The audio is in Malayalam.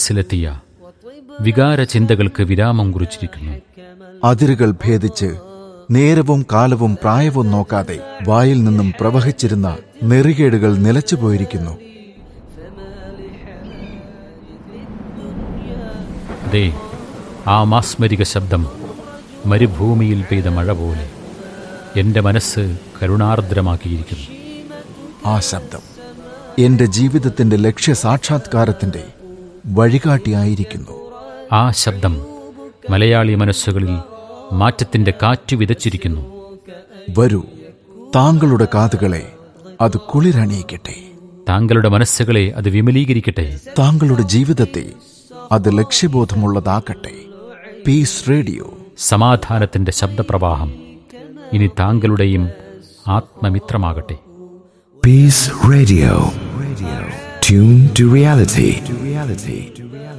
മനസ്സിലെത്തിയ വികാര ചിന്തകൾക്ക് വിരാമം കുറിച്ചിരിക്കുന്നു അതിരുകൾ ഭേദിച്ച് നേരവും കാലവും പ്രായവും നോക്കാതെ വായിൽ നിന്നും പ്രവഹിച്ചിരുന്ന നെറികേടുകൾ നിലച്ചുപോയിരിക്കുന്നു ദേ ആ മാസ്മരിക ശബ്ദം മരുഭൂമിയിൽ പെയ്ത മഴ പോലെ എൻ്റെ മനസ്സ് കരുണാർദ്രമാക്കിയിരിക്കുന്നു ആ ശബ്ദം എന്റെ ജീവിതത്തിന്റെ ലക്ഷ്യ സാക്ഷാത്കാരത്തിന്റെ വഴികാട്ടിയായിരിക്കുന്നു ആ ശബ്ദം മലയാളി മനസ്സുകളിൽ മാറ്റത്തിൻ്റെ കാറ്റ് വിതച്ചിരിക്കുന്നു വരൂ താങ്കളുടെ കാതുകളെ അത് കുളിരണിയിക്കട്ടെ താങ്കളുടെ മനസ്സുകളെ അത് വിമലീകരിക്കട്ടെ താങ്കളുടെ ജീവിതത്തെ അത് ലക്ഷ്യബോധമുള്ളതാക്കട്ടെ പീസ് റേഡിയോ സമാധാനത്തിൻ്റെ ശബ്ദപ്രവാഹം ഇനി താങ്കളുടെയും ആത്മമിത്രമാകട്ടെ Peace Radio. Radio. Tune to reality. To reality.